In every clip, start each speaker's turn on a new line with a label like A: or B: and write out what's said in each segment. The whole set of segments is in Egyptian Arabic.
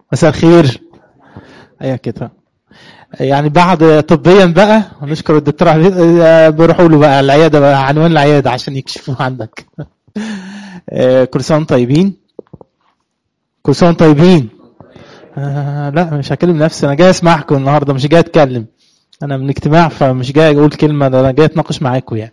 A: مساء الخير ايوه كده يعني بعد طبيا بقى نشكر الدكتور عبيد آه، بيروحوا له بقى العياده بقى عنوان العياده عشان يكشفوه عندك آه، كل سنه وانتم طيبين كل سنه وانتم طيبين آه لا مش هكلم نفسي انا جاي اسمعكم النهارده مش جاي اتكلم انا من اجتماع فمش جاي اقول كلمه ده انا جاي اتناقش معاكم يعني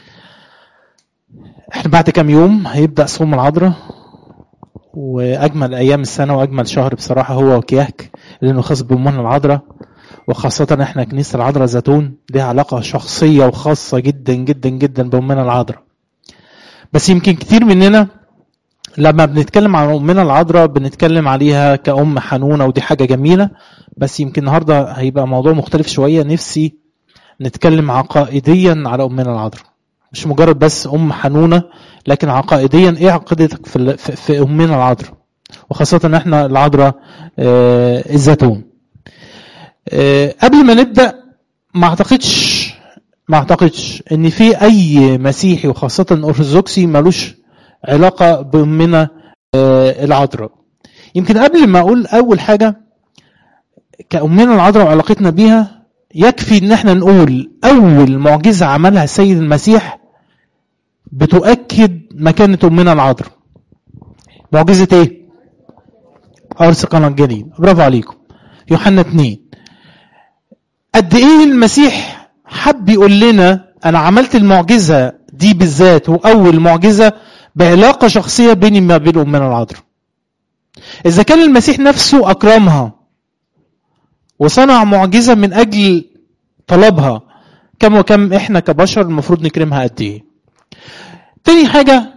A: احنا بعد كام يوم هيبدا صوم العذراء واجمل ايام السنه واجمل شهر بصراحه هو وكياك لانه خاص بامنا العذراء وخاصة احنا كنيسة العذراء زيتون ليها علاقة شخصية وخاصة جدا جدا جدا بأمنا العذراء. بس يمكن كتير مننا لما بنتكلم عن أمنا العذراء بنتكلم عليها كأم حنونة ودي حاجة جميلة بس يمكن النهاردة هيبقى موضوع مختلف شوية نفسي نتكلم عقائديا على أمنا العذراء. مش مجرد بس أم حنونة لكن عقائديا إيه عقيدتك في, ال- في, في أمنا العذراء؟ وخاصة إن احنا العذراء آه، الزيتون. آه، قبل ما نبدا ما اعتقدش ما اعتقدش ان في اي مسيحي وخاصه ارثوذكسي ملوش علاقه بامنا آه، العذراء يمكن قبل ما اقول اول حاجه كامنا العذراء وعلاقتنا بيها يكفي ان احنا نقول اول معجزه عملها السيد المسيح بتؤكد مكانه امنا العذراء معجزه ايه عرس قنا الجليل برافو عليكم يوحنا 2 قد ايه المسيح حب يقول لنا انا عملت المعجزه دي بالذات واول معجزه بعلاقه شخصيه بيني ما بين امنا العذراء اذا كان المسيح نفسه اكرمها وصنع معجزه من اجل طلبها كم وكم احنا كبشر المفروض نكرمها قد ايه تاني حاجه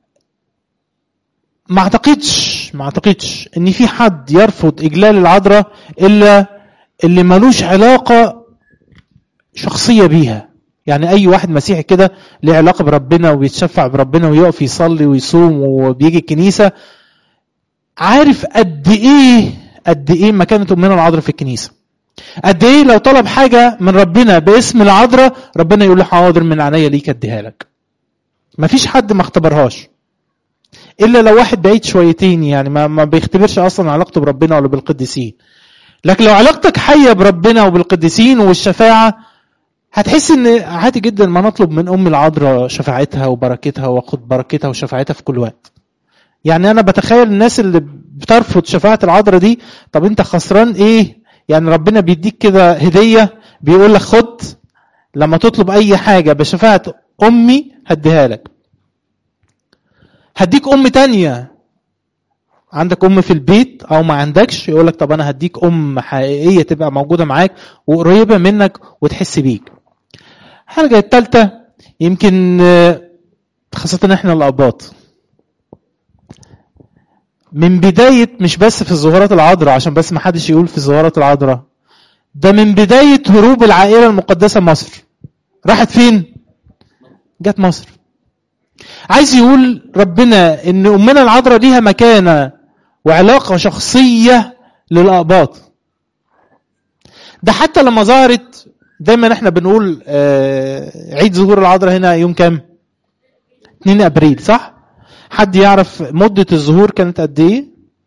A: ما اعتقدش ما اعتقدش ان في حد يرفض اجلال العذراء الا اللي ملوش علاقه شخصيه بيها يعني اي واحد مسيحي كده ليه علاقه بربنا وبيتشفع بربنا ويقف يصلي ويصوم وبيجي الكنيسه عارف قد ايه قد ايه مكانه امنا العذراء في الكنيسه قد ايه لو طلب حاجه من ربنا باسم العذراء ربنا يقول له حاضر من عينيا ليك اديها لك مفيش حد ما اختبرهاش الا لو واحد بعيد شويتين يعني ما, ما بيختبرش اصلا علاقته بربنا ولا بالقديسين لكن لو علاقتك حيه بربنا وبالقديسين والشفاعه هتحس ان عادي جدا ما نطلب من ام العذراء شفاعتها وبركتها واخد بركتها وشفاعتها في كل وقت يعني انا بتخيل الناس اللي بترفض شفاعه العذراء دي طب انت خسران ايه يعني ربنا بيديك كده هديه بيقول لك خد لما تطلب اي حاجه بشفاعه امي هديها لك هديك ام تانية عندك ام في البيت او ما عندكش يقول لك طب انا هديك ام حقيقيه تبقى موجوده معاك وقريبه منك وتحس بيك الحاجه الثالثه يمكن آه، خاصه احنا الاباط من بدايه مش بس في الظهورات العذراء عشان بس ما حدش يقول في الظهورات العذراء ده من بدايه هروب العائله المقدسه مصر راحت فين جت مصر عايز يقول ربنا ان امنا العذراء ليها مكانه وعلاقه شخصيه للاباط ده حتى لما ظهرت دايما احنا بنقول آه، عيد ظهور العذراء هنا يوم كام 2 ابريل صح حد يعرف مده الظهور كانت قد ايه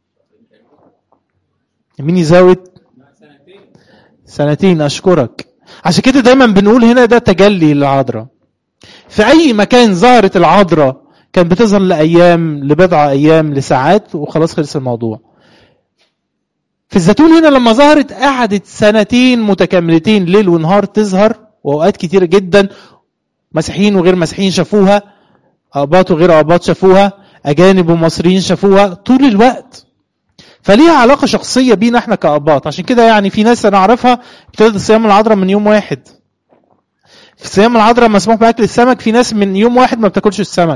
A: مين يزود سنتين اشكرك عشان كده دايما بنقول هنا ده تجلي للعذراء في اي مكان ظهرت العذراء كان بتظهر لايام لبضع ايام لساعات وخلاص خلص الموضوع في الزيتون هنا لما ظهرت قعدت سنتين متكاملتين ليل ونهار تظهر واوقات كتيره جدا مسيحيين وغير مسيحيين شافوها اباط وغير اباط شافوها اجانب ومصريين شافوها طول الوقت فليها علاقه شخصيه بينا احنا كاباط عشان كده يعني في ناس انا اعرفها ابتدت صيام العذراء من يوم واحد في صيام العذراء مسموح باكل السمك في ناس من يوم واحد ما بتاكلش السمك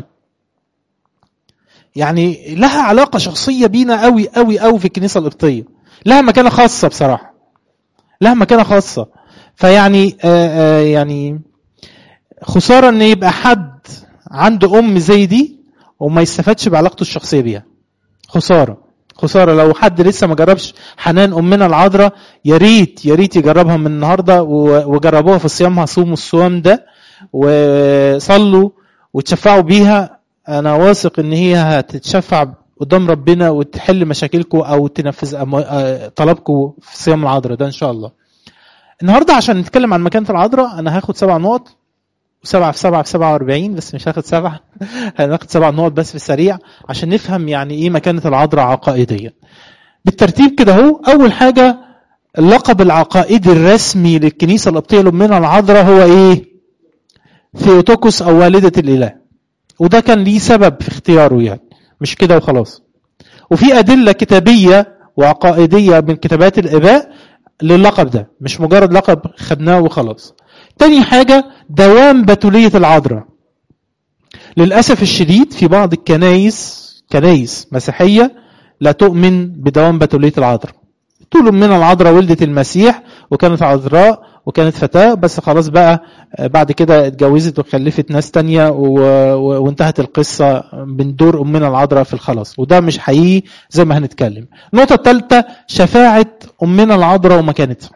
A: يعني لها علاقه شخصيه بينا قوي قوي قوي في الكنيسه القبطيه لها مكانه خاصه بصراحه لها مكانه خاصه فيعني آه آه يعني خساره ان يبقى حد عنده ام زي دي وما يستفادش بعلاقته الشخصيه بيها خساره خساره لو حد لسه ما جربش حنان امنا العذراء يا ريت يا ريت يجربها من النهارده و- وجربوها في صيامها صوموا الصوم ده وصلوا وتشفعوا بيها انا واثق ان هي هتتشفع قدام ربنا وتحل مشاكلكم او تنفذ طلبكم في صيام العذراء ده ان شاء الله النهارده عشان نتكلم عن مكانه العذراء انا هاخد سبع نقط وسبعة في سبعة في سبعة واربعين بس مش هاخد سبعة هناخد سبع نقط بس في السريع عشان نفهم يعني ايه مكانة العذراء عقائديا بالترتيب كده اهو اول حاجة اللقب العقائدي الرسمي للكنيسة القبطية لأمنا العذراء هو ايه ثيوتوكوس او والدة الاله وده كان ليه سبب في اختياره يعني مش كده وخلاص وفي أدلة كتابية وعقائدية من كتابات الآباء للقب ده مش مجرد لقب خدناه وخلاص تاني حاجة دوام بتولية العذراء للأسف الشديد في بعض الكنايس كنايس مسيحية لا تؤمن بدوام بتولية العذراء تقول من العذراء ولدت المسيح وكانت عذراء وكانت فتاة بس خلاص بقى بعد كده اتجوزت وخلفت ناس تانية وانتهت القصة من دور أمنا العذراء في الخلاص وده مش حقيقي زي ما هنتكلم النقطة الثالثة شفاعة أمنا العذراء ومكانتها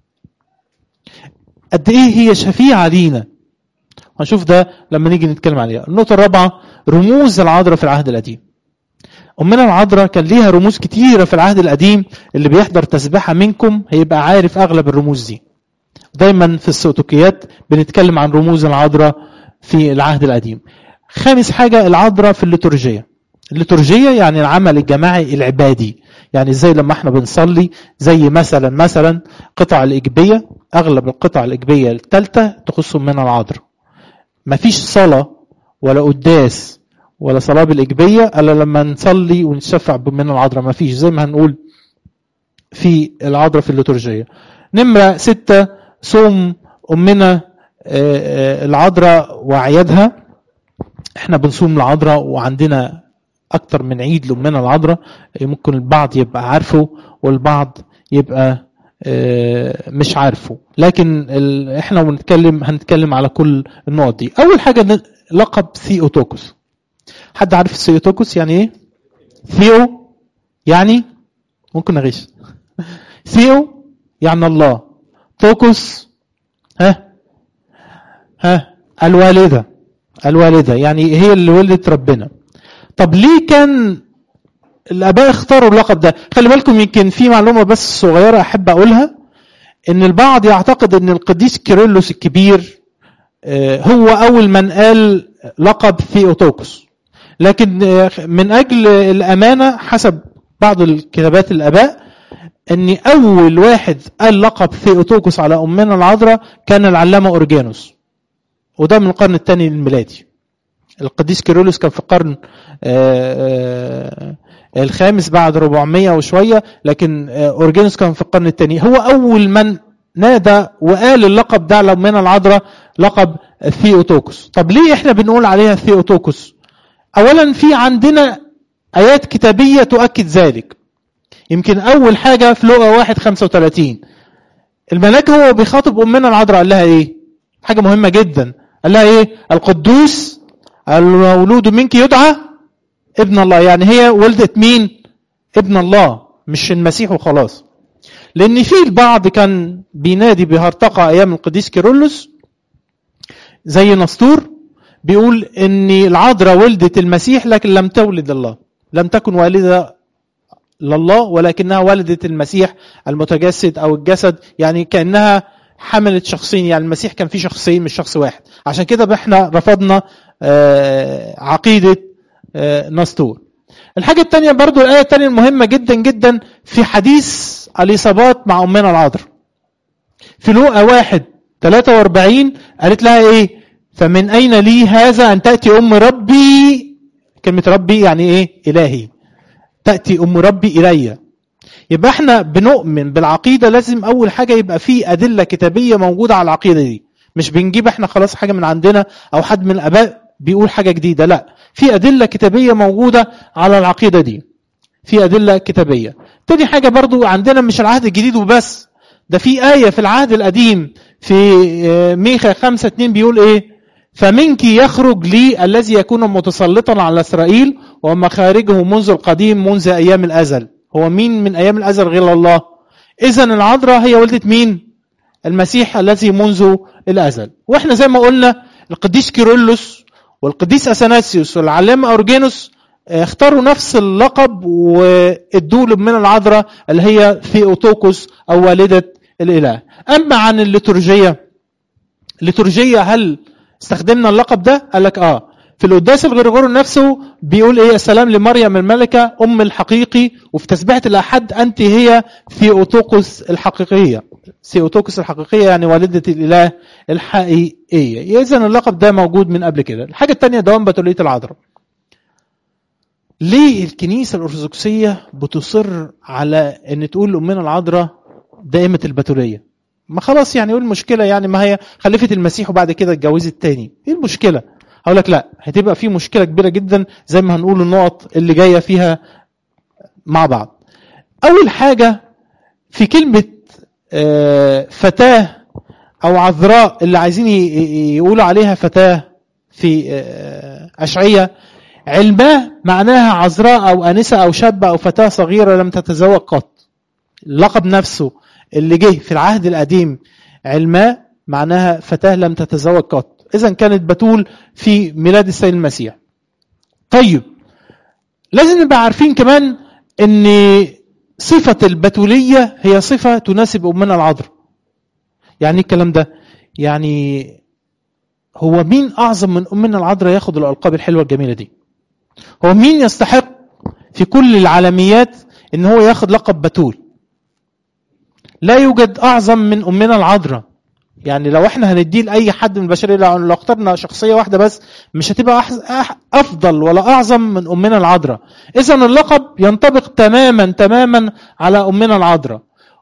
A: قد ايه هي شفيعة لينا هنشوف ده لما نيجي نتكلم عليها النقطة الرابعة رموز العذراء في العهد القديم أمنا العذراء كان ليها رموز كتيرة في العهد القديم اللي بيحضر تسبيحة منكم هيبقى عارف أغلب الرموز دي دايما في السوتوكيات بنتكلم عن رموز العذراء في العهد القديم خامس حاجة العذراء في الليتورجية الليتورجية يعني العمل الجماعي العبادي يعني زي لما احنا بنصلي زي مثلا مثلا قطع الإجبية أغلب القطع الإجبية الثالثة تخص من العذراء مفيش صلاة ولا قداس ولا صلاة بالإجبية إلا لما نصلي ونتشفع من العذراء مفيش زي ما هنقول في العذراء في الليتورجية نمرة ستة صوم أمنا العذراء وأعيادها احنا بنصوم العذراء وعندنا أكتر من عيد لأمنا العذراء ممكن البعض يبقى عارفه والبعض يبقى مش عارفه لكن احنا بنتكلم هنتكلم على كل النقط دي أول حاجة لقب ثيوتوكوس حد عارف ثيوتوكوس يعني ايه؟ ثيو يعني ممكن اغش ثيو يعني الله توكوس ها ها الوالدة الوالدة يعني هي اللي ولدت ربنا طب ليه كان الآباء اختاروا اللقب ده خلي بالكم يمكن في معلومة بس صغيرة أحب أقولها إن البعض يعتقد إن القديس كيرلس الكبير هو أول من قال لقب ثيوتوكوس لكن من أجل الأمانة حسب بعض الكتابات الآباء ان اول واحد قال لقب ثيوتوكوس على امنا العذراء كان العلامه اورجانوس وده من القرن الثاني الميلادي القديس كيرلس كان في القرن الخامس بعد 400 وشويه لكن اورجانوس كان في القرن الثاني هو اول من نادى وقال اللقب ده على امنا العذراء لقب ثيوتوكوس طب ليه احنا بنقول عليها ثيوتوكوس اولا في عندنا ايات كتابيه تؤكد ذلك يمكن اول حاجه في لقا 1 35 الملاك هو بيخاطب امنا العذراء قال لها ايه حاجه مهمه جدا قال لها ايه القدوس المولود منك يدعى ابن الله يعني هي ولدت مين ابن الله مش المسيح وخلاص لان في البعض كان بينادي بهرطقه ايام القديس كيرلس زي نسطور بيقول ان العذراء ولدت المسيح لكن لم تولد الله لم تكن والده لله ولكنها ولدت المسيح المتجسد او الجسد يعني كانها حملت شخصين يعني المسيح كان فيه شخصين مش شخص واحد عشان كده احنا رفضنا عقيده نسطور الحاجة الثانية برضو الآية الثانية المهمة جدا جدا في حديث الإصابات مع أمنا العذراء في لوقا واحد 43 قالت لها إيه فمن أين لي هذا أن تأتي أم ربي كلمة ربي يعني إيه إلهي تأتي أم ربي إلي يبقى احنا بنؤمن بالعقيدة لازم أول حاجة يبقى في أدلة كتابية موجودة على العقيدة دي مش بنجيب احنا خلاص حاجة من عندنا أو حد من الآباء بيقول حاجة جديدة لا في أدلة كتابية موجودة على العقيدة دي في أدلة كتابية تاني حاجة برضو عندنا مش العهد الجديد وبس ده في آية في العهد القديم في ميخا خمسة اتنين بيقول ايه فمنك يخرج لي الذي يكون متسلطا على إسرائيل ومخارجه منذ القديم منذ أيام الأزل هو مين من أيام الأزل غير الله إذا العذراء هي ولدة مين المسيح الذي منذ الأزل وإحنا زي ما قلنا القديس كيرلس والقديس أثناسيوس والعلامة أورجينوس اختاروا نفس اللقب وادوا له من العذراء اللي هي ثيوتوكوس او والده الاله اما عن الليتورجيه الليتورجيه هل استخدمنا اللقب ده قال لك اه في القداس الغريغوري نفسه بيقول ايه السلام لمريم الملكه ام الحقيقي وفي تسبيحه الاحد انت هي ثيوتوكوس الحقيقيه ثيوتوكوس الحقيقيه يعني والده الاله الحقيقيه اذا اللقب ده موجود من قبل كده الحاجه الثانيه دوام بتوليه العذراء ليه الكنيسه الارثوذكسيه بتصر على ان تقول امنا العذراء دائمه البتوليه ما خلاص يعني ايه المشكله يعني ما هي خلفت المسيح وبعد كده اتجوزت تاني ايه المشكله هقول لك لا هتبقى في مشكله كبيره جدا زي ما هنقول النقط اللي جايه فيها مع بعض اول حاجه في كلمه فتاه او عذراء اللي عايزين يقولوا عليها فتاه في اشعيه علماه معناها عذراء او انسه او شابه او فتاه صغيره لم تتزوج قط اللقب نفسه اللي جه في العهد القديم علماه معناها فتاه لم تتزوج قط اذا كانت بتول في ميلاد السيد المسيح طيب لازم نبقى عارفين كمان ان صفة البتولية هي صفة تناسب أمنا العذراء يعني الكلام ده يعني هو مين أعظم من أمنا العذراء ياخد الألقاب الحلوة الجميلة دي هو مين يستحق في كل العالميات ان هو ياخد لقب بتول لا يوجد اعظم من امنا العذراء يعني لو احنا هنديه لاي حد من البشريه لو, لو اخترنا شخصيه واحده بس مش هتبقى افضل ولا اعظم من امنا العذراء اذا اللقب ينطبق تماما تماما على امنا العذراء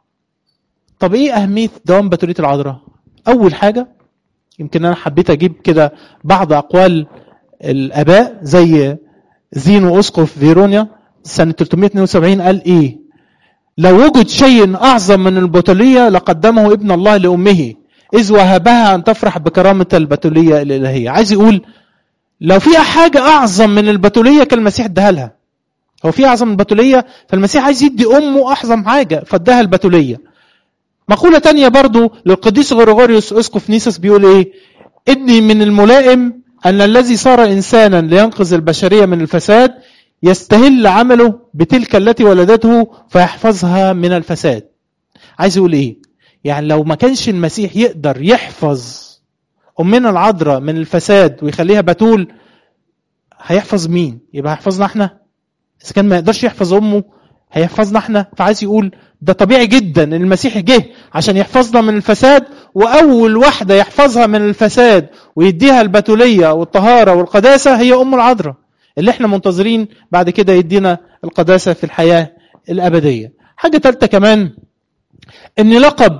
A: طب ايه اهميه دوام بتوليه العذراء اول حاجه يمكن انا حبيت اجيب كده بعض اقوال الاباء زي زينو اسقف فيرونيا سنه 372 قال ايه لو وجد شيء اعظم من البتوليه لقدمه ابن الله لامه إذ وهبها أن تفرح بكرامة البتولية الإلهية عايز يقول لو في حاجة أعظم من البتولية كان المسيح اداها لها هو في أعظم من البتولية فالمسيح عايز يدي أمه أعظم حاجة فاداها البتولية مقولة تانية برضو للقديس غريغوريوس أسقف نيسوس بيقول إيه إني من الملائم أن الذي صار إنسانا لينقذ البشرية من الفساد يستهل عمله بتلك التي ولدته فيحفظها من الفساد عايز يقول إيه يعني لو ما كانش المسيح يقدر يحفظ أمنا العذراء من الفساد ويخليها بتول هيحفظ مين؟ يبقى هيحفظنا احنا؟ إذا كان ما يقدرش يحفظ أمه هيحفظنا احنا فعايز يقول ده طبيعي جدا ان المسيح جه عشان يحفظنا من الفساد واول واحده يحفظها من الفساد ويديها البتوليه والطهاره والقداسه هي ام العذراء اللي احنا منتظرين بعد كده يدينا القداسه في الحياه الابديه. حاجه ثالثه كمان ان لقب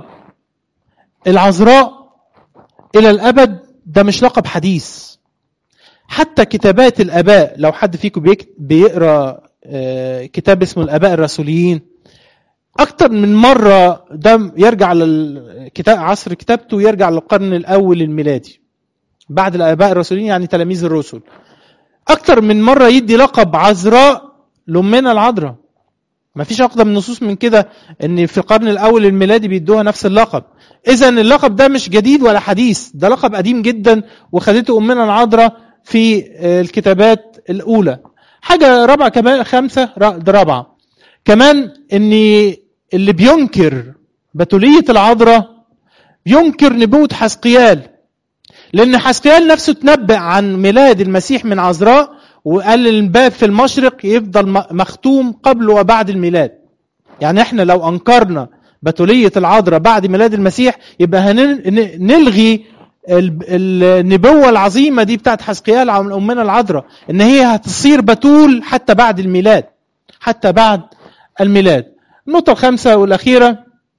A: العذراء الى الابد ده مش لقب حديث حتى كتابات الاباء لو حد فيكم بيقرا كتاب اسمه الاباء الرسوليين اكتر من مره ده يرجع للكتاب عصر كتابته يرجع للقرن الاول الميلادي بعد الاباء الرسوليين يعني تلاميذ الرسل اكتر من مره يدي لقب عذراء لامنا العذراء ما فيش اقدم نصوص من كده ان في القرن الاول الميلادي بيدوها نفس اللقب اذا اللقب ده مش جديد ولا حديث ده لقب قديم جدا وخدته امنا العذراء في الكتابات الاولى حاجه رابعه كمان خمسه ده رابعه كمان ان اللي بينكر بتوليه العذراء ينكر نبوه حسقيال لان حسقيال نفسه تنبأ عن ميلاد المسيح من عذراء وقال الباب في المشرق يفضل مختوم قبل وبعد الميلاد يعني احنا لو انكرنا بتولية العذراء بعد ميلاد المسيح يبقى هنلغي النبوة العظيمة دي بتاعت حسقيال عن أمنا العذراء إن هي هتصير بتول حتى بعد الميلاد حتى بعد الميلاد النقطة الخامسة والأخيرة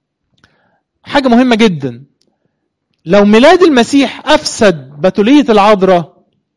A: حاجة مهمة جدا لو ميلاد المسيح أفسد بتولية العذراء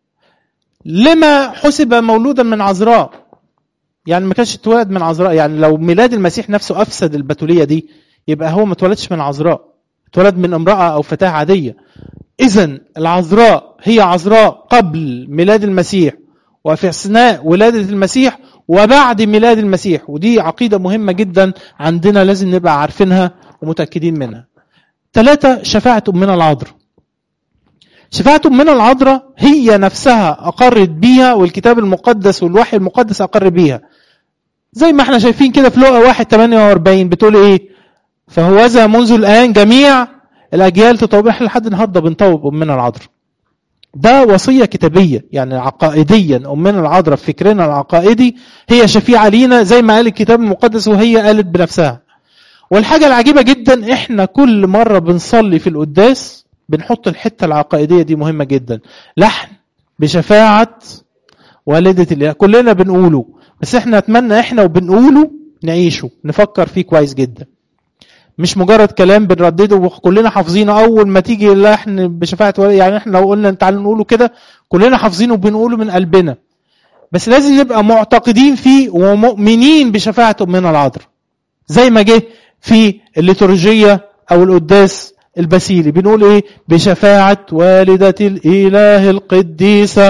A: لما حسب مولودا من عذراء يعني ما كانش اتولد من عذراء يعني لو ميلاد المسيح نفسه افسد البتوليه دي يبقى هو ما اتولدش من عذراء اتولد من امراه او فتاه عاديه اذا العذراء هي عذراء قبل ميلاد المسيح وفي اثناء ولاده المسيح وبعد ميلاد المسيح ودي عقيده مهمه جدا عندنا لازم نبقى عارفينها ومتاكدين منها ثلاثه شفاعه امنا العذراء شفاعة أمنا العذراء هي نفسها أقرت بيها والكتاب المقدس والوحي المقدس أقر بيها زي ما احنا شايفين كده في لقا 1 48 بتقول ايه فهوذا منذ الآن جميع الأجيال تطوب احنا لحد النهارده بنطوب أمنا العذراء ده وصية كتابية يعني عقائديا أمنا العذراء في فكرنا العقائدي هي شفيعة لينا زي ما قال الكتاب المقدس وهي قالت بنفسها والحاجة العجيبة جدا احنا كل مرة بنصلي في القداس بنحط الحتة العقائدية دي مهمة جدا لحن بشفاعة والدة الله كلنا بنقوله بس احنا نتمنى احنا وبنقوله نعيشه نفكر فيه كويس جدا مش مجرد كلام بنردده وكلنا حافظينه اول ما تيجي اللحن بشفاعة يعني احنا لو قلنا تعالوا نقوله كده كلنا حافظينه وبنقوله من قلبنا بس لازم نبقى معتقدين فيه ومؤمنين بشفاعة امنا العذراء زي ما جه في الليتورجية او القداس البسيلي بنقول ايه بشفاعة والدة الاله القديسة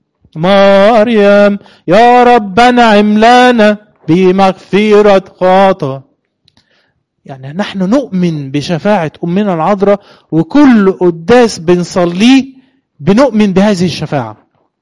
A: مريم يا رب انعم لنا بمغفرة خطأ يعني نحن نؤمن بشفاعة أمنا العذراء وكل قداس بنصليه بنؤمن بهذه الشفاعة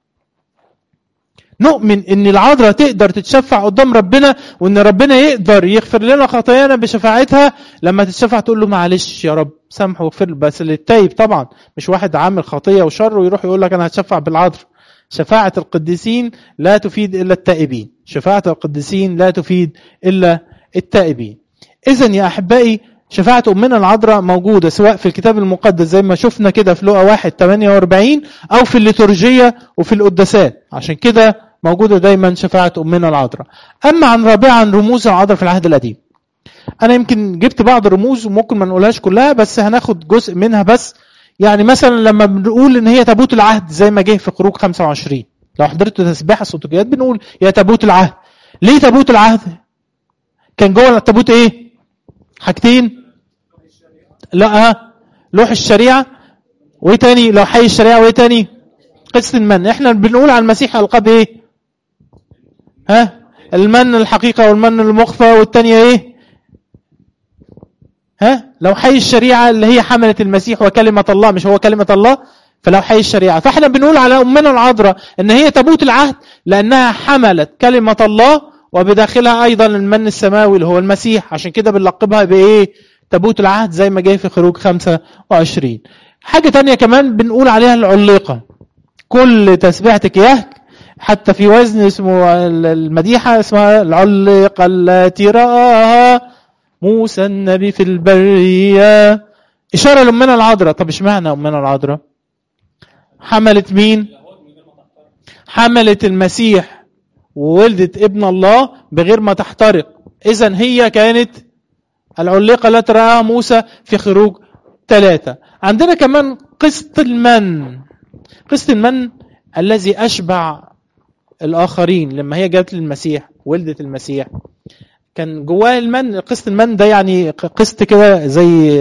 A: نؤمن ان العذراء تقدر تتشفع قدام ربنا وان ربنا يقدر يغفر لنا خطايانا بشفاعتها لما تتشفع تقول له معلش يا رب سامحه واغفر له بس للتايب طبعا مش واحد عامل خطيه وشر ويروح يقول لك انا هتشفع بالعذراء شفاعة القديسين لا تفيد الا التائبين شفاعة القديسين لا تفيد الا التائبين اذا يا احبائي شفاعة أمنا العذراء موجودة سواء في الكتاب المقدس زي ما شفنا كده في لقا 1 48 أو في الليتورجية وفي القداسات عشان كده موجودة دايما شفاعة أمنا العذراء أما عن رابعا رموز العذراء في العهد القديم أنا يمكن جبت بعض الرموز وممكن ما نقولهاش كلها بس هناخد جزء منها بس يعني مثلا لما بنقول إن هي تابوت العهد زي ما جه في خروج 25 لو حضرتوا تسبيحة صوتيات بنقول يا تابوت العهد ليه تابوت العهد؟ كان جوه التابوت إيه؟ حاجتين لا لوح الشريعة وايه تاني لو حي الشريعة وايه تاني قصة المن احنا بنقول على المسيح القاب ايه ها المن الحقيقة والمن المخفى والتانية ايه ها لو حي الشريعة اللي هي حملت المسيح وكلمة الله مش هو كلمة الله فلو حي الشريعة فاحنا بنقول على أمنا العذراء ان هي تابوت العهد لأنها حملت كلمة الله وبداخلها أيضا المن السماوي اللي هو المسيح عشان كده بنلقبها بإيه تابوت العهد زي ما جاي في خروج 25 حاجة تانية كمان بنقول عليها العليقة كل تسبيحتك يهك حتى في وزن اسمه المديحة اسمها العليقة التي رآها موسى النبي في البرية إشارة لأمنا العذراء طب اشمعنى أمنا العذراء حملت مين حملت المسيح وولدت ابن الله بغير ما تحترق إذا هي كانت العليقة التي رآها موسى في خروج ثلاثة عندنا كمان قسط المن قسط المن الذي أشبع الآخرين لما هي جات للمسيح ولدت المسيح كان جواه المن قسط المن ده يعني قسط كده زي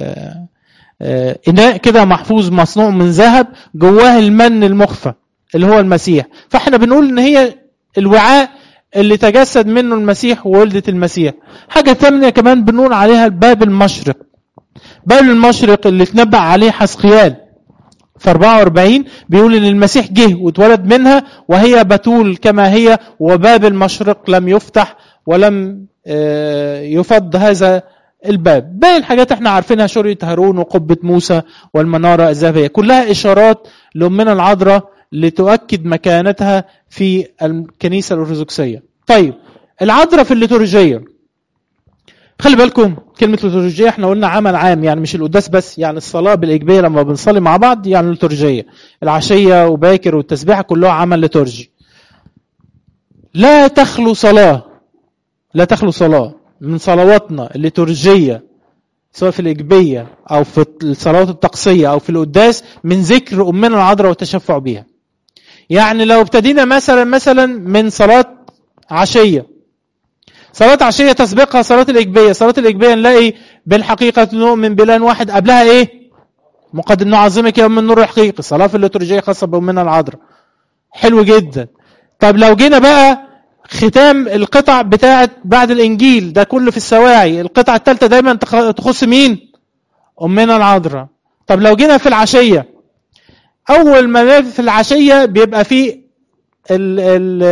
A: إناء كده محفوظ مصنوع من ذهب جواه المن المخفى اللي هو المسيح فاحنا بنقول ان هي الوعاء اللي تجسد منه المسيح وولدة المسيح حاجة ثانية كمان بنقول عليها الباب المشرق باب المشرق اللي تنبأ عليه حسقيال في 44 بيقول ان المسيح جه واتولد منها وهي بتول كما هي وباب المشرق لم يفتح ولم يفض هذا الباب باقي الحاجات احنا عارفينها شرية هارون وقبة موسى والمنارة الذهبية كلها اشارات لأمنا العذراء لتؤكد مكانتها في الكنيسة الأرثوذكسية طيب العذراء في الليتورجية خلي بالكم كلمة ليتورجية احنا قلنا عمل عام يعني مش القداس بس يعني الصلاة بالإجبية لما بنصلي مع بعض يعني الليتورجية العشية وباكر والتسبيحة كلها عمل ليتورجي لا تخلو صلاة لا تخلو صلاة من صلواتنا الليتورجية سواء في الإجبية أو في الصلوات الطقسية أو في القداس من ذكر أمنا العذراء والتشفع بها يعني لو ابتدينا مثلا مثلا من صلاة عشية صلاة عشية تسبقها صلاة الإجبية صلاة الإجبية نلاقي بالحقيقة نؤمن بلان واحد قبلها إيه مقدم نعظمك يوم النور الحقيقي صلاة في الليتورجية خاصة بأمنا العذراء حلو جدا طب لو جينا بقى ختام القطع بتاعت بعد الإنجيل ده كله في السواعي القطعة الثالثة دايما تخص مين أمنا العذراء طب لو جينا في العشية اول ما في العشيه بيبقى فيه ال ال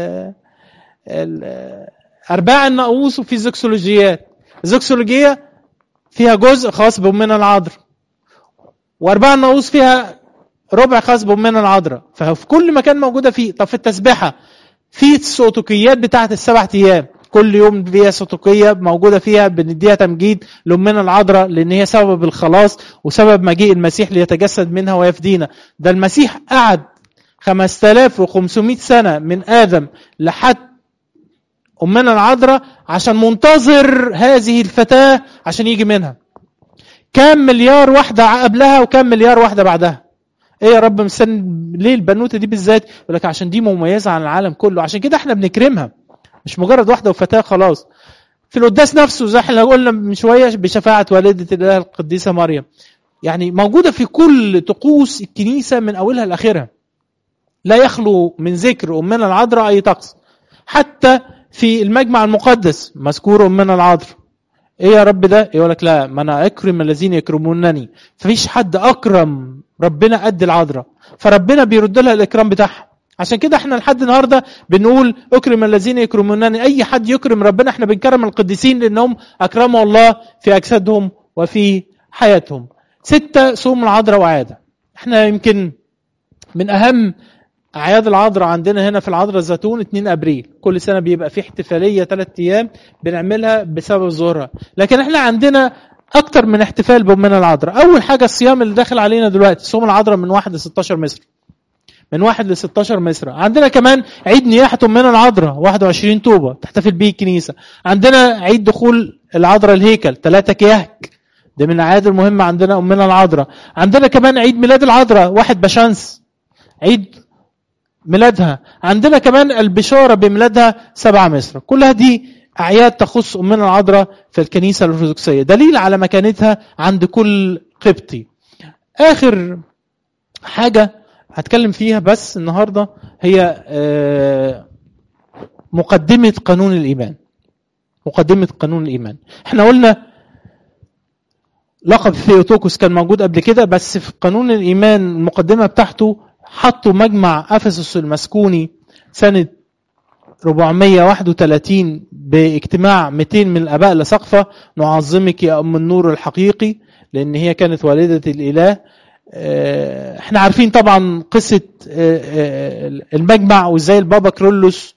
A: ال ارباع الناقوس وفي زكسولوجيات الزكسولوجيه فيها جزء خاص بأمنا العذراء وارباع الناقوس فيها ربع خاص بأمنا العذراء ففي كل مكان موجوده فيه طب في التسبيحه في السوتوكيات بتاعه السبع ايام كل يوم فيها سوتوكيه موجوده فيها بنديها تمجيد لامنا العذراء لان هي سبب الخلاص وسبب مجيء المسيح ليتجسد منها ويفدينا ده المسيح قعد 5500 سنه من ادم لحد امنا العذراء عشان منتظر هذه الفتاه عشان يجي منها كام مليار واحده قبلها وكام مليار واحده بعدها ايه يا رب مستني ليه البنوته دي بالذات يقول لك عشان دي مميزه عن العالم كله عشان كده احنا بنكرمها مش مجرد واحده وفتاه خلاص في القداس نفسه زي احنا قلنا من شويه بشفاعه والده الاله القديسه مريم يعني موجوده في كل طقوس الكنيسه من اولها لاخرها لا يخلو من ذكر امنا العذراء اي طقس حتى في المجمع المقدس مذكور امنا العذراء ايه يا رب ده يقول لك لا ما انا اكرم الذين يكرمونني فيش حد اكرم ربنا قد العذراء فربنا بيرد لها الاكرام بتاعها عشان كده احنا لحد النهارده بنقول اكرم الذين يكرمونني اي حد يكرم ربنا احنا بنكرم القديسين لانهم اكرموا الله في اجسادهم وفي حياتهم ستة صوم العذراء وعادة احنا يمكن من اهم اعياد العذراء عندنا هنا في العذراء الزيتون 2 ابريل كل سنه بيبقى في احتفاليه ثلاث ايام بنعملها بسبب ظهورها لكن احنا عندنا اكتر من احتفال بامنا العذراء اول حاجه الصيام اللي داخل علينا دلوقتي صوم العذراء من 1 ل 16 مصر من 1 ل 16 مصر عندنا كمان عيد نياحة أمنا العذراء 21 طوبة تحتفل به الكنيسة عندنا عيد دخول العذراء الهيكل 3 كيهك ده من الأعياد المهمة عندنا أمنا العذراء عندنا كمان عيد ميلاد العذراء واحد بشمس عيد ميلادها عندنا كمان البشارة بميلادها 7 مصر كلها دي أعياد تخص أمنا العذراء في الكنيسة الأرثوذكسية دليل على مكانتها عند كل قبطي آخر حاجة هتكلم فيها بس النهارده هي مقدمة قانون الإيمان مقدمة قانون الإيمان احنا قلنا لقب ثيوتوكوس كان موجود قبل كده بس في قانون الإيمان المقدمة بتاعته حطوا مجمع أفسس المسكوني سنة 431 باجتماع 200 من الآباء لسقفة نعظمك يا أم النور الحقيقي لأن هي كانت والدة الإله احنا عارفين طبعا قصة المجمع وازاي البابا كرولوس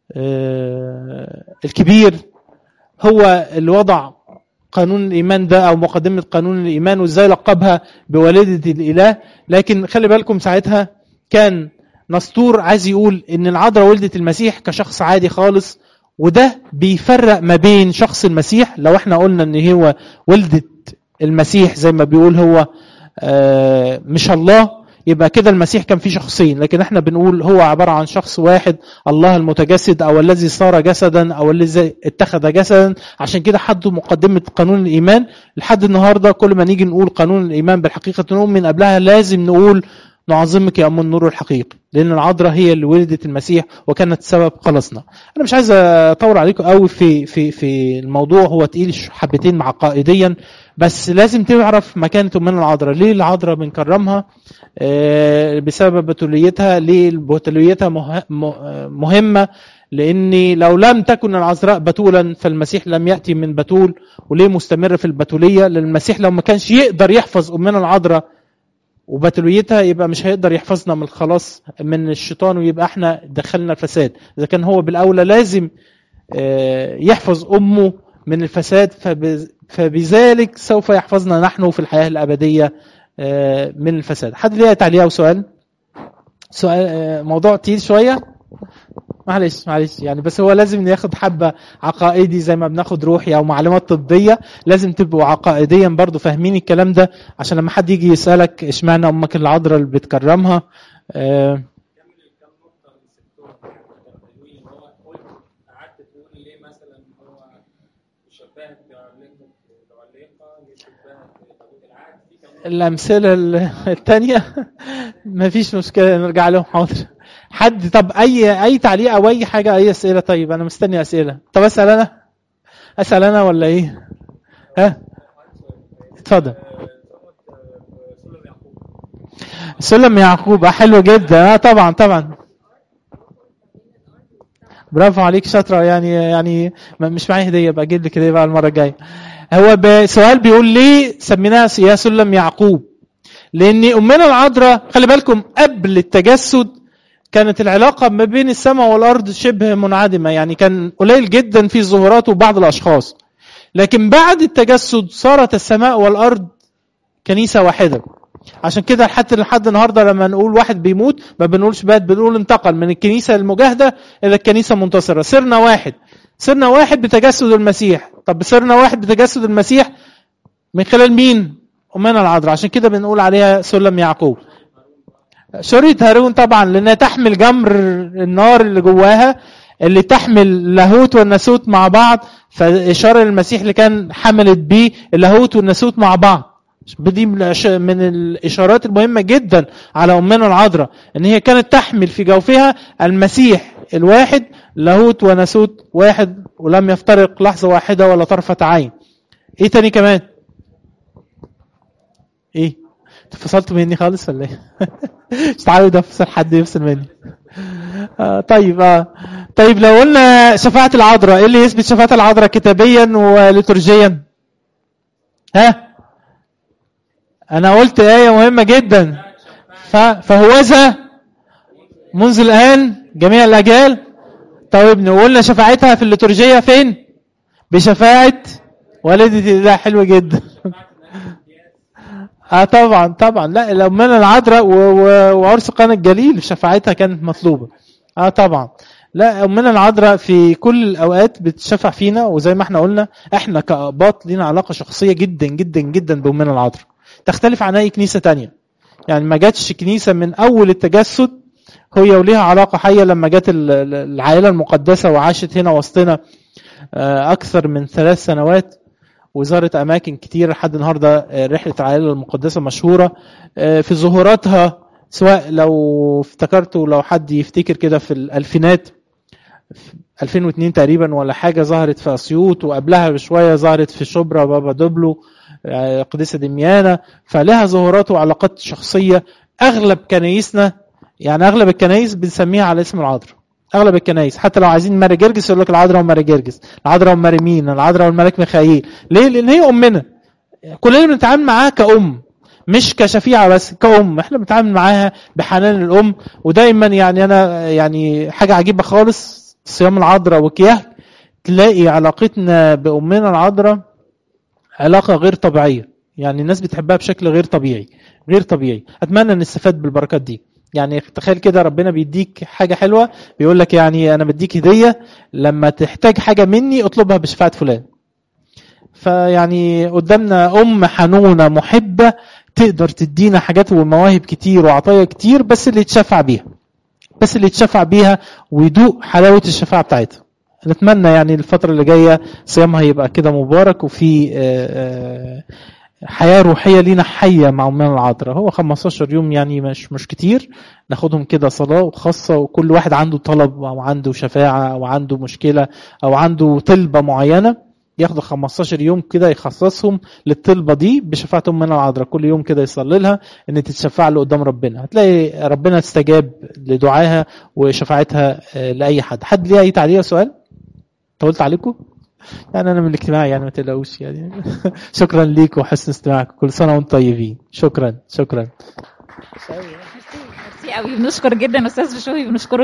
A: الكبير هو اللي وضع قانون الايمان ده او مقدمة قانون الايمان وازاي لقبها بوالدة الاله لكن خلي بالكم ساعتها كان نسطور عايز يقول ان العذراء ولدت المسيح كشخص عادي خالص وده بيفرق ما بين شخص المسيح لو احنا قلنا ان هو ولدت المسيح زي ما بيقول هو مش الله يبقى كده المسيح كان فيه شخصين لكن احنا بنقول هو عبارة عن شخص واحد الله المتجسد او الذي صار جسدا او الذي اتخذ جسدا عشان كده حدوا مقدمة قانون الايمان لحد النهاردة كل ما نيجي نقول قانون الايمان بالحقيقة نؤمن قبلها لازم نقول نعظمك يا ام النور الحقيقي لان العذراء هي اللي ولدت المسيح وكانت سبب خلاصنا انا مش عايز اطول عليكم قوي في في في الموضوع هو تقيل حبتين عقائديا بس لازم تعرف مكانة أمنا العذراء ليه العذراء بنكرمها آه بسبب بتوليتها ليه بتوليتها مه... مهمة لأن لو لم تكن العذراء بتولا فالمسيح لم يأتي من بتول وليه مستمر في البتولية لأن المسيح لو ما كانش يقدر يحفظ أمنا العذراء وبتوليتها يبقى مش هيقدر يحفظنا من الخلاص من الشيطان ويبقى احنا دخلنا الفساد اذا كان هو بالاولى لازم آه يحفظ امه من الفساد فبذلك سوف يحفظنا نحن في الحياة الأبدية من الفساد حد ليه تعليق أو سؤال سؤال موضوع تقيل شوية معلش معلش يعني بس هو لازم ياخد حبة عقائدي زي ما بناخد روحي أو معلومات طبية لازم تبقوا عقائديا برضو فاهمين الكلام ده عشان لما حد يجي يسألك اشمعنى أمك العذراء اللي بتكرمها آه الأمثلة الثانية مفيش مشكلة نرجع لهم حاضر حد طب أي أي تعليق أو أي حاجة أي أسئلة طيب أنا مستني أسئلة طب أسأل أنا أسأل أنا ولا إيه؟ ها؟ اتفضل سلم يعقوب اه حلو جدا اه طبعا طبعا برافو عليك شاطره يعني يعني ما- مش معايا هديه بقى اجيب لك هديه بقى المره الجايه هو ب- سؤال بيقول ليه سميناها يا سلم يعقوب لان امنا العذراء خلي بالكم قبل التجسد كانت العلاقة ما بين السماء والأرض شبه منعدمة يعني كان قليل جدا في ظهورات وبعض الأشخاص لكن بعد التجسد صارت السماء والأرض كنيسة واحدة عشان كده حتى لحد النهارده لما نقول واحد بيموت ما بنقولش مات بنقول انتقل من الكنيسة المجاهدة إلى الكنيسة المنتصرة صرنا واحد صرنا واحد بتجسد المسيح طب صرنا واحد بتجسد المسيح من خلال مين؟ أمنا العذراء عشان كده بنقول عليها سلم يعقوب شريط هارون طبعا لانها تحمل جمر النار اللي جواها اللي تحمل اللاهوت والناسوت مع بعض فاشاره للمسيح اللي كان حملت بيه اللاهوت والناسوت مع بعض دي من الأش- من الاشارات المهمه جدا على امنا العذراء ان هي كانت تحمل في جوفها المسيح الواحد لاهوت وناسوت واحد ولم يفترق لحظه واحده ولا طرفه عين ايه تاني كمان ايه انت فصلت مني خالص ولا ايه مش تعود افصل حد يفصل مني آه طيب آه طيب لو قلنا شفاعة العذراء ايه اللي يثبت شفاعة العذراء كتابيا وليتورجيا ها انا قلت آية مهمة جدا ف- فهوذا منذ الآن جميع الأجيال طيب قلنا شفاعتها في الليتورجية فين بشفاعة والدة الله حلوة جدا اه طبعا طبعا لا الأمانة العذراء و- و- وعرس قنا الجليل شفاعتها كانت مطلوبة اه طبعا لا أمنا العذراء في كل الأوقات بتشفع فينا وزي ما احنا قلنا احنا كأباط لينا علاقة شخصية جدا جدا جدا بأمنا العذراء تختلف عن أي كنيسة تانية يعني ما جاتش كنيسة من أول التجسد هي وليها علاقة حية لما جت ال- ال- العائلة المقدسة وعاشت هنا وسطنا آه، أكثر من ثلاث سنوات وزارت أماكن كتير لحد النهاردة آه، رحلة العائلة المقدسة مشهورة آه، في ظهوراتها سواء لو افتكرتوا لو حد يفتكر كده في الألفينات في 2002 تقريبا ولا حاجة ظهرت في أسيوط وقبلها بشوية ظهرت في شبرا بابا دوبلو آه، قديسة دميانة فلها ظهورات وعلاقات شخصية أغلب كنايسنا يعني أغلب الكنايس بنسميها على اسم العذراء أغلب الكنايس حتى لو عايزين ماري جرجس يقول لك العذراء وماري جرجس العذراء وماري مين العذراء والملك ميخائيل ليه؟ لأن هي أمنا كلنا بنتعامل معاها كأم مش كشفيعة بس كأم احنا بنتعامل معاها بحنان الأم ودايما يعني أنا يعني حاجة عجيبة خالص صيام العذراء وكياه تلاقي علاقتنا بأمنا العذراء علاقة غير طبيعية يعني الناس بتحبها بشكل غير طبيعي غير طبيعي أتمنى نستفاد بالبركات دي يعني تخيل كده ربنا بيديك حاجة حلوة بيقول لك يعني أنا بديك هدية لما تحتاج حاجة مني اطلبها بشفاعة فلان فيعني قدامنا أم حنونة محبة تقدر تدينا حاجات ومواهب كتير وعطايا كتير بس اللي يتشفع بيها بس اللي يتشفع بيها ويدوق حلاوة الشفاعة بتاعتها نتمنى يعني الفترة اللي جاية صيامها يبقى كده مبارك وفي آه، آه، حياة روحية لينا حية مع أمنا العذراء هو 15 يوم يعني مش مش كتير ناخدهم كده صلاة خاصة وكل واحد عنده طلب أو عنده شفاعة أو عنده مشكلة أو عنده طلبة معينة ياخدوا 15 يوم كده يخصصهم للطلبة دي بشفاعة أمنا العذراء كل يوم كده يصلي لها إن تتشفع له قدام ربنا هتلاقي ربنا استجاب لدعائها وشفاعتها آه، لأي حد حد ليه أي تعليق أو سؤال؟ طولت عليكم؟ يعني انا من الاجتماع يعني ما تقلقوش يعني شكرا ليك وحسن استماعكم كل سنه وانتم طيبين شكرا شكرا
B: ميرسي قوي بنشكر جدا استاذ بشوي بنشكره